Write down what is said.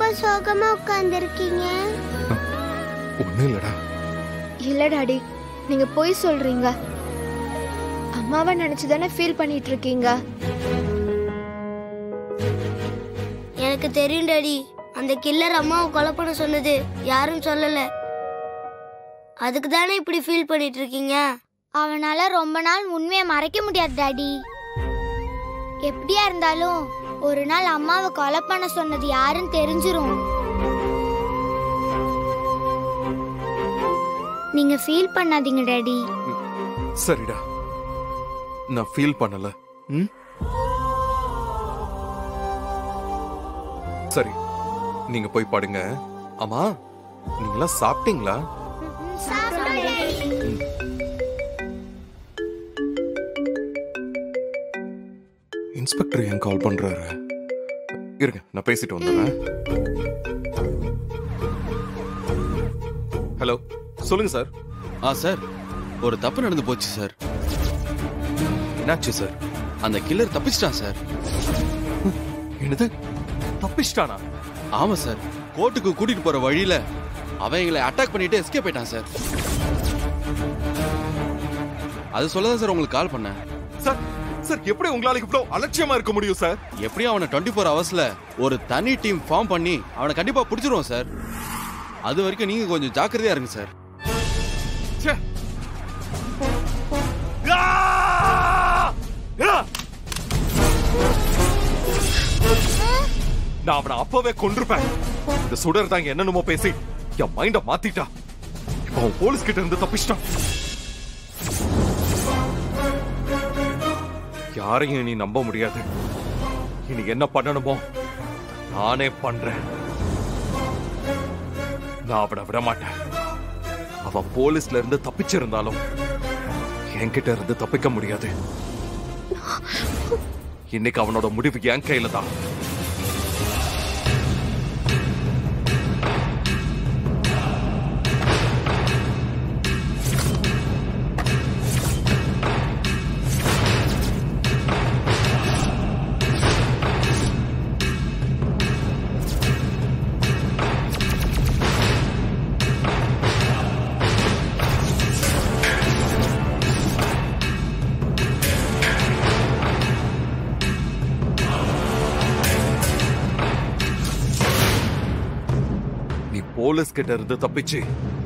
சோகமா உட்கார்ந்துருக்கீங்க ஒண்ணும் இல்லடா இல்ல டாடி நீங்க போய் சொல்றீங்க அம்மாவை நினைச்சு தானே ஃபீல் பண்ணிட்டு இருக்கீங்க எனக்கு தெரியும் டாடி அந்த கில்லர் அம்மாவை கொலை பண்ண சொன்னது யாரும் சொல்லல அதுக்கு தானே இப்படி ஃபீல் பண்ணிட்டு இருக்கீங்க அவனால ரொம்ப நாள் உண்மையை மறைக்க முடியாது டாடி எப்படியா இருந்தாலும் ஒரு நாள் அம்மாவை கொலை பண்ண சொன்னது யாருன்னு தெரிஞ்சிரும் நீங்க ஃபீல் பண்ணாதீங்க டாடி சரிடா நான் ஃபீல் பண்ணல ம் சரி நீங்க போய் படுங்க ஆமா நீங்களா சாப்பிட்டீங்களா இன்ஸ்பெக்டர் ஏன் கால் பண்றாரு இருங்க நான் பேசிட்டு வந்துடுறேன் ஹலோ சொல்லுங்க சார் ஆ சார் ஒரு தப்பு நடந்து போச்சு சார் என்னாச்சு சார் அந்த கில்லர் தப்பிச்சிட்டான் சார் என்னது தப்பிச்சிட்டானா ஆமா சார் கோர்ட்டுக்கு கூட்டிட்டு போற வழியில அவன் எங்களை அட்டாக் பண்ணிட்டு எஸ்கேப் ஆயிட்டான் சார் அது சொல்லதான் சார் உங்களுக்கு கால் பண்ணேன் சார் சார் எப்படி உங்களால இவ்வளவு அலட்சியமா இருக்க முடியும் சார் எப்படியும் அவனை டுவெண்ட்டி ஃபோர் ஹவர்ஸ்ல ஒரு தனி டீம் ஃபார்ம் பண்ணி அவனை கண்டிப்பா பிடிச்சிருவோம் சார் அது வரைக்கும் நீங்க கொஞ்சம் ஜாக்கிரதையா இருங்க சார் ச்சே. ஆ! ஆ! நான் அவனை அப்பவே கொன்றுப்பேன் இந்த சுடர் தான் என்னென்னமோ பேசி என் மைண்ட மாத்திட்டா இப்ப அவன் போலீஸ் கிட்ட இருந்து தப்பிச்சிட்டான் யாரையும் இனி நம்ப முடியாது இனி என்ன பண்ணணுமோ நானே பண்றேன் நான் அவனை விட மாட்டேன் அவன் போலீஸ்ல இருந்து தப்பிச்சிருந்தாலும் என்கிட்ட இருந்து தப்பிக்க முடியாது இன்னைக்கு அவனோட முடிவு என் கையில தான் நீ போலீஸ் கிட்ட இருந்து தப்பிச்சு